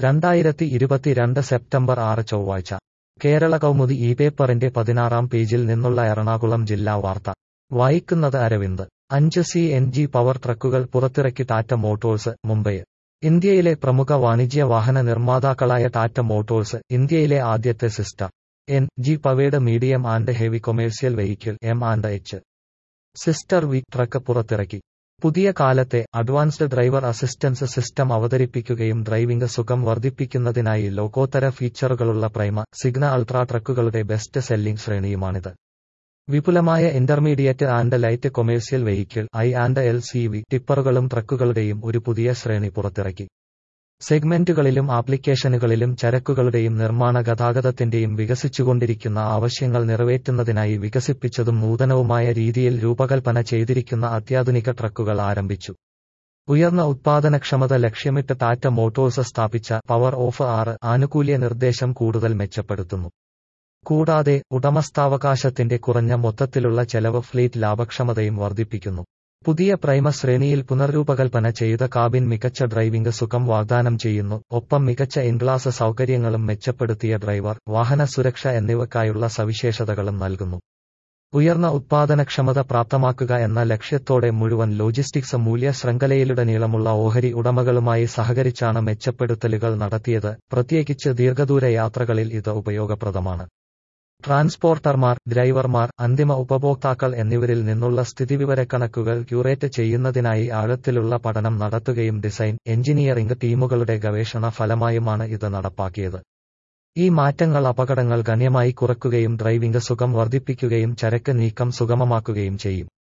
രണ്ടായിരത്തി ഇരുപത്തിരണ്ട് സെപ്റ്റംബർ ആറ് ചൊവ്വാഴ്ച കേരള കൗമുദി ഈ പേപ്പറിന്റെ പതിനാറാം പേജിൽ നിന്നുള്ള എറണാകുളം ജില്ലാ വാർത്ത വായിക്കുന്നത് അരവിന്ദ് അഞ്ച് സി എൻ ജി പവർ ട്രക്കുകൾ പുറത്തിറക്കി ടാറ്റ മോട്ടോഴ്സ് മുംബൈ ഇന്ത്യയിലെ പ്രമുഖ വാണിജ്യ വാഹന നിർമ്മാതാക്കളായ ടാറ്റ മോട്ടോഴ്സ് ഇന്ത്യയിലെ ആദ്യത്തെ സിസ്റ്റർ N G powered medium and heavy commercial vehicle M and H സിസ്റ്റർ വി ട്രക്ക് പുറത്തിറക്കി പുതിയ കാലത്തെ അഡ്വാൻസ്ഡ് ഡ്രൈവർ അസിസ്റ്റൻസ് സിസ്റ്റം അവതരിപ്പിക്കുകയും ഡ്രൈവിംഗ് സുഖം വർദ്ധിപ്പിക്കുന്നതിനായി ലോകോത്തര ഫീച്ചറുകളുള്ള പ്രൈമ സിഗ്ന അൾട്രാ ട്രക്കുകളുടെ ബെസ്റ്റ് സെല്ലിംഗ് ശ്രേണിയുമാണിത് വിപുലമായ intermediate and light commercial vehicle I and L C V ടിപ്പറുകളും ട്രക്കുകളുടെയും ഒരു പുതിയ ശ്രേണി പുറത്തിറക്കി സെഗ്മെന്റുകളിലും ആപ്ലിക്കേഷനുകളിലും ചരക്കുകളുടെയും നിർമ്മാണ ഗതാഗതത്തിന്റെയും വികസിച്ചുകൊണ്ടിരിക്കുന്ന ആവശ്യങ്ങൾ നിറവേറ്റുന്നതിനായി വികസിപ്പിച്ചതും നൂതനവുമായ രീതിയിൽ രൂപകൽപ്പന ചെയ്തിരിക്കുന്ന അത്യാധുനിക ട്രക്കുകൾ ആരംഭിച്ചു ഉയർന്ന ഉത്പാദനക്ഷമത ലക്ഷ്യമിട്ട് ടാറ്റ മോട്ടോഴ്സ് സ്ഥാപിച്ച പവർ ഓഫ് ആറ് ആനുകൂല്യ നിർദ്ദേശം കൂടുതൽ മെച്ചപ്പെടുത്തുന്നു കൂടാതെ ഉടമസ്ഥാവകാശത്തിന്റെ കുറഞ്ഞ മൊത്തത്തിലുള്ള ചെലവ് ഫ്ലീറ്റ് ലാഭക്ഷമതയും വർദ്ധിപ്പിക്കുന്നു പുതിയ പ്രൈമ ശ്രേണിയിൽ പുനർരൂപകൽപ്പന ചെയ്ത കാബിൻ മികച്ച ഡ്രൈവിംഗ് സുഖം വാഗ്ദാനം ചെയ്യുന്നു ഒപ്പം മികച്ച ഇൻഗ്ലാസ് സൗകര്യങ്ങളും മെച്ചപ്പെടുത്തിയ ഡ്രൈവർ വാഹന സുരക്ഷ എന്നിവയ്ക്കായുള്ള സവിശേഷതകളും നൽകുന്നു ഉയർന്ന ഉത്പാദനക്ഷമത പ്രാപ്തമാക്കുക എന്ന ലക്ഷ്യത്തോടെ മുഴുവൻ ലോജിസ്റ്റിക്സ് മൂല്യ ശൃംഖലയിലുടനീളമുള്ള ഓഹരി ഉടമകളുമായി സഹകരിച്ചാണ് മെച്ചപ്പെടുത്തലുകൾ നടത്തിയത് പ്രത്യേകിച്ച് ദീർഘദൂര യാത്രകളിൽ ഇത് ഉപയോഗപ്രദമാണ് ട്രാൻസ്പോർട്ടർമാർ ഡ്രൈവർമാർ അന്തിമ ഉപഭോക്താക്കൾ എന്നിവരിൽ നിന്നുള്ള സ്ഥിതിവിവരക്കണക്കുകൾ ക്യൂറേറ്റ് ചെയ്യുന്നതിനായി ആഴത്തിലുള്ള പഠനം നടത്തുകയും ഡിസൈൻ എഞ്ചിനീയറിംഗ് ടീമുകളുടെ ഗവേഷണ ഫലമായുമാണ് ഇത് നടപ്പാക്കിയത് ഈ മാറ്റങ്ങൾ അപകടങ്ങൾ ഗണ്യമായി കുറയ്ക്കുകയും ഡ്രൈവിംഗ് സുഖം വർദ്ധിപ്പിക്കുകയും ചരക്ക് നീക്കം സുഗമമാക്കുകയും ചെയ്യും